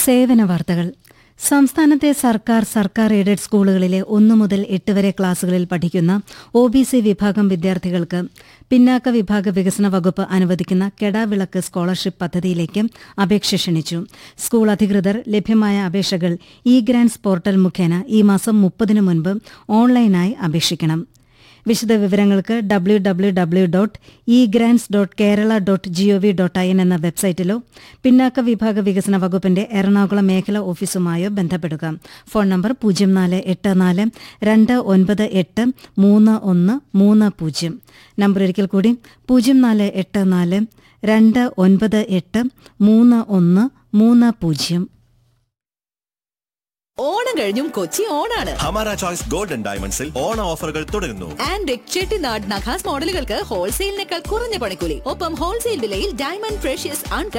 സേവന വാർത്തകൾ സംസ്ഥാനത്തെ സർക്കാർ സർക്കാർ എയ്ഡഡ് സ്കൂളുകളിലെ ഒന്നു മുതൽ എട്ട് വരെ ക്ലാസുകളിൽ പഠിക്കുന്ന ഒ ബി സി വിഭാഗം വിദ്യാർത്ഥികൾക്ക് പിന്നാക്ക വിഭാഗ വികസന വകുപ്പ് അനുവദിക്കുന്ന കെടാവിളക്ക് സ്കോളർഷിപ്പ് പദ്ധതിയിലേക്ക് അപേക്ഷ ക്ഷണിച്ചു സ്കൂൾ അധികൃതർ ലഭ്യമായ അപേക്ഷകൾ ഇ ഗ്രാൻസ് പോർട്ടൽ മുഖേന ഈ മാസം മുപ്പതിനു മുൻപ് ഓൺലൈനായി അപേക്ഷിക്കണം വിശദ വിവരങ്ങൾക്ക് W W W dot e grants dot Kerala dot G O V dot I N എന്ന വെബ്സൈറ്റിലോ പിന്നാക്ക വിഭാഗ വികസന വകുപ്പിന്റെ എറണാകുളം മേഖല ഓഫീസുമായോ ബന്ധപ്പെടുക ഫോൺ നമ്പർ പൂജ്യം നാല് എട്ട് നാല് രണ്ട് ഒൻപത് എട്ട് മൂന്ന് ഒന്ന് മൂന്ന് പൂജ്യം നമ്പർ ഒരിക്കൽ കൂടി പൂജ്യം നാല് എട്ട് നാല് രണ്ട് ഒൻപത് എട്ട് മൂന്ന് ഒന്ന് മൂന്ന് പൂജ്യം ഓണം കഴിഞ്ഞും കൊച്ചി ഓണാണ് ഹമാര ചോയ്സ് ഗോൾഡൻ ഡയമണ്ട്സിൽ ഓണ ഓഫറുകൾ തുടരുന്നു ആൻഡ് ചെട്ടിനാട് നഖാസ് മോഡലുകൾക്ക് ഹോൾസെയിലിനേക്കാൾ കുറഞ്ഞ പണിക്കൂലി ഒപ്പം ഹോൾസെയിൽ വിലയിൽ ഡയമണ്ട് ഫ്രഷ്യസ് അൺകട്ട്